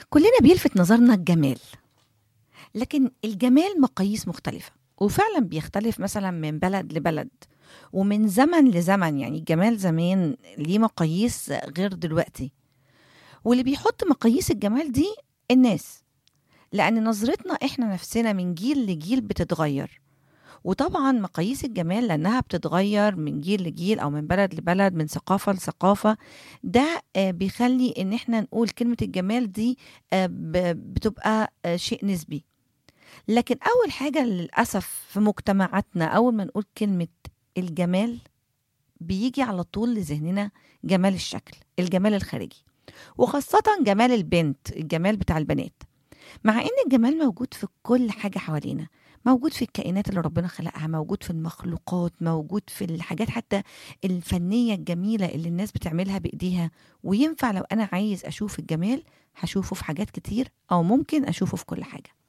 كلنا بيلفت نظرنا الجمال لكن الجمال مقاييس مختلفة وفعلا بيختلف مثلا من بلد لبلد ومن زمن لزمن يعني الجمال زمان ليه مقاييس غير دلوقتي واللي بيحط مقاييس الجمال دي الناس لأن نظرتنا إحنا نفسنا من جيل لجيل بتتغير وطبعا مقاييس الجمال لأنها بتتغير من جيل لجيل أو من بلد لبلد من ثقافة لثقافة ده آه، بيخلي إن إحنا نقول كلمة الجمال دي آه، ب- بتبقى آه، شيء نسبي لكن أول حاجة للأسف في مجتمعاتنا أول ما نقول كلمة الجمال بيجي على طول لذهننا جمال الشكل الجمال الخارجي وخاصة جمال البنت الجمال بتاع البنات مع ان الجمال موجود في كل حاجة حوالينا موجود في الكائنات اللي ربنا خلقها موجود في المخلوقات موجود في الحاجات حتى الفنية الجميلة اللي الناس بتعملها بإيديها وينفع لو أنا عايز أشوف الجمال هشوفه في حاجات كتير أو ممكن أشوفه في كل حاجة